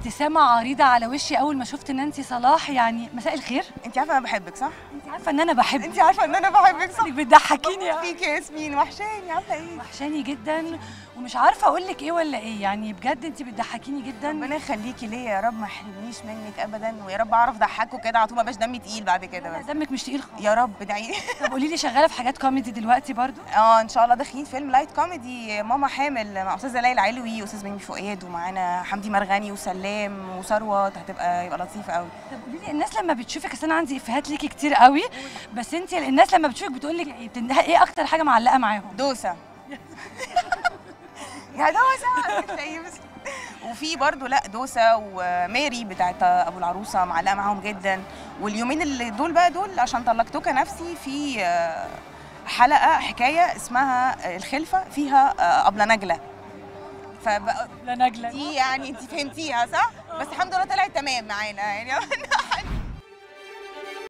ابتسامه عريضه على وشي اول ما شفت نانسي صلاح يعني مساء الخير انت عارفه انا بحبك صح انت عارفه ان انا بحبك انت عارفه ان انا بحبك صح انك بتضحكيني يا فيك يا ياسمين وحشاني عامله ايه وحشاني جدا ومش عارفه اقول لك ايه ولا ايه يعني بجد انت بتضحكيني جدا ربنا يخليكي ليا يا رب ما يحرمنيش منك ابدا ويا رب اعرف اضحكه كده على طول ما بقاش دمي تقيل بعد كده لا، بس دمك مش تقيل خالص يا رب ادعي لي طب قولي لي شغاله في حاجات كوميدي دلوقتي برضو اه ان شاء الله داخلين فيلم لايت كوميدي ماما حامل مع استاذه ليلى علوي واستاذ بني فؤاد ومعانا حمدي مرغني وسلام وثروت هتبقى يبقى لطيفه قوي طب قولي لي الناس لما بتشوفك اصل انا عندي افيهات ليكي كتير قوي بس انت الناس لما بتشوفك بتقول لك ايه بتنده- ايه اكتر حاجه معلقه معاهم دوسه يا دوسه تلاقيه بس. وفي برضو لا دوسه وماري بتاعت ابو العروسه معلقه معاهم جدا واليومين اللي دول بقى دول عشان طلقتك نفسي في آه، حلقه حكايه اسمها الخلفه فيها آه، ابله نجله فبقى لا نجله دي يعني انت فهمتيها صح؟ بس الحمد لله طلعت تمام معانا يعني